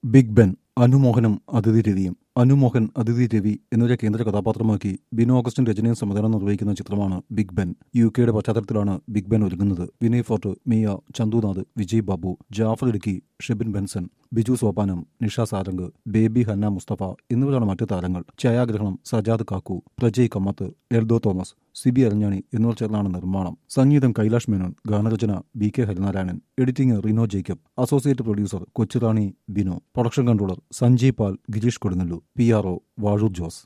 big Ben അനുമോഹനും അതിഥി രവിയും അനുമോഹൻ അതിഥി രവി എന്നിവരെ കേന്ദ്ര കഥാപാത്രമാക്കി ബിനു ഓഗസ്റ്റിൻ രചനയും സംവിധാനം നിർവഹിക്കുന്ന ചിത്രമാണ് ബിഗ് ബെൻ യു കെയുടെ പശ്ചാത്തലത്തിലാണ് ബിഗ് ബെൻ ഒരുങ്ങുന്നത് വിനയ് ഫോർട്ട് മിയ ചന്തുനാഥ് വിജയ് ബാബു ജാഫർ ഇടുക്കി ഷെബിൻ ബെൻസൺ ബിജു സോപാനം നിഷ സാരംഗ് ബേബി ഹന്ന മുസ്തഫ എന്നിവരാണ് മറ്റു താരങ്ങൾ ഛായാഗ്രഹണം സജാദ് കാക്കു പ്രജയ് കമ്മത്ത് എൽദോ തോമസ് സിബി അരഞ്ഞാണി എന്നിവർ ചേർന്നാണ് നിർമ്മാണം സംഗീതം കൈലാഷ് മേനോൻ ഗാനരചന B K Harinarayanan editing Rino Jacob associate producer Kochurani Binu production controller Sanjay Pal Gireesh Kodungallur P R O Vazhoor Jose